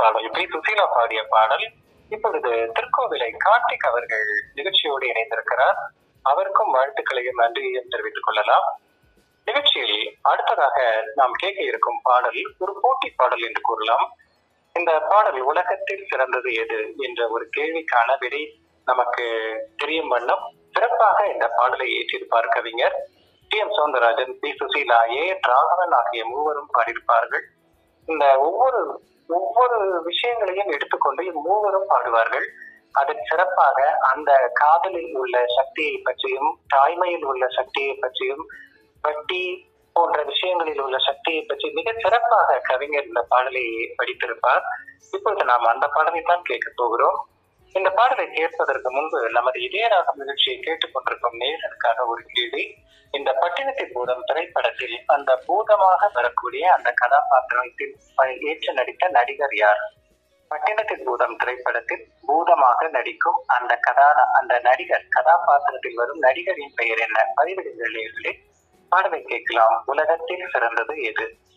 பாடல் பி சுசீலா பாடிய பாடல் இப்பொழுது திருக்கோவிலை கார்த்திக் அவர்கள் நிகழ்ச்சியோடு இணைந்திருக்கிறார் அவருக்கும் வாழ்த்துக்களையும் நன்றியையும் தெரிவித்துக் கொள்ளலாம் நிகழ்ச்சியில் அடுத்ததாக நாம் கேட்க இருக்கும் பாடல் ஒரு போட்டி பாடல் என்று கூறலாம் இந்த பாடல் உலகத்தில் சிறந்தது எது என்ற ஒரு கேள்விக்கான விடை நமக்கு தெரியும் வண்ணம் சிறப்பாக இந்த பாடலை ஏற்றிருப்பார் கவிஞர் T M Soundararajan P Susheela A N Raghavan ஆகிய மூவரும் பாடியிருப்பார்கள் இந்த ஒவ்வொரு ஒவ்வொரு விஷயங்களையும் எடுத்துக்கொண்டு மூவரும் பாடுவார்கள் அதில் சிறப்பாக அந்த காதலில் உள்ள சக்தியை பற்றியும் தாய்மையில் உள்ள சக்தியை பற்றியும் வட்டி போன்ற விஷயங்களில் உள்ள சக்தியை பற்றி மிக சிறப்பாக கவிஞர் இந்த பாடலை படித்திருப்பார் இப்பொழுது நாம் அந்த பாடலை தான் கேட்க போகிறோம் இந்த பாடலை கேட்பதற்கு முன்பு நமது இதயராகம் நிகழ்ச்சியை கேட்டுக்கொண்டிருக்கும் நேரனுக்காக ஒரு கேள்வி இந்த பட்டினத்தின் பூதம் திரைப்படத்தில் அந்த பூதமாக வரக்கூடிய அந்த கதாபாத்திரத்தில் ஏற்று நடித்த நடிகர் யார் பட்டினத்தின் பூதம் திரைப்படத்தில் பூதமாக நடிக்கும் அந்த கதா அந்த நடிகர் கதாபாத்திரத்தில் வரும் நடிகரின் பெயர் என்ன பதிவிடுங்கள் நேர்களே பாடலை கேட்கலாம் உலகத்தில் சிறந்தது எது